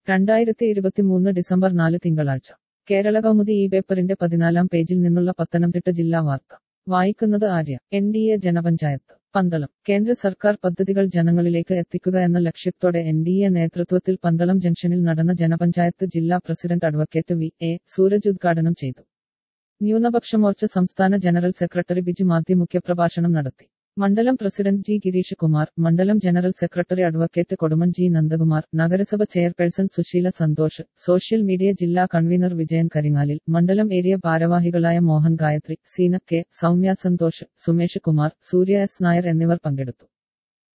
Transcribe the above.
രണ്ടായിരത്തി ഇരുപത്തിമൂന്ന് ഡിസംബർ നാല് തിങ്കളാഴ്ച കേരള കൗമുദി ഈ പേപ്പറിന്റെ പതിനാലാം പേജിൽ നിന്നുള്ള പത്തനംതിട്ട ജില്ലാ വാർത്ത വായിക്കുന്നത് Arya N D A Janapanchayat Pandalam കേന്ദ്ര സർക്കാർ പദ്ധതികൾ ജനങ്ങളിലേക്ക് എത്തിക്കുക എന്ന ലക്ഷ്യത്തോടെ എൻ ഡി എ നേതൃത്വത്തിൽ പന്തളം ജംഗ്ഷനിൽ നടന്ന ജനപഞ്ചായത്ത് ജില്ലാ president advocate V A Sooraj ഉദ്ഘാടനം ചെയ്തു ന്യൂനപക്ഷ മോർച്ച സംസ്ഥാന ജനറൽ സെക്രട്ടറി ബിജു മാത്യു മുഖ്യപ്രഭാഷണം നടത്തി മണ്ഡലം പ്രസിഡന്റ് ജി ഗിരീഷ് കുമാർ മണ്ഡലം general secretary advocate Kodumon G Nandakumar നഗരസഭ chairperson Susheela Santhosh social media ജില്ലാ കൺവീനർ വിജയൻ കരിങ്ങാലിൽ മണ്ഡലം ഏരിയ ഭാരവാഹികളായ മോഹൻ ഗായത്രി സീന കെ സൗമ്യ സന്തോഷ് സുമേഷ് കുമാർ സൂര്യ എസ് നായർ എന്നിവർ പങ്കെടുത്തു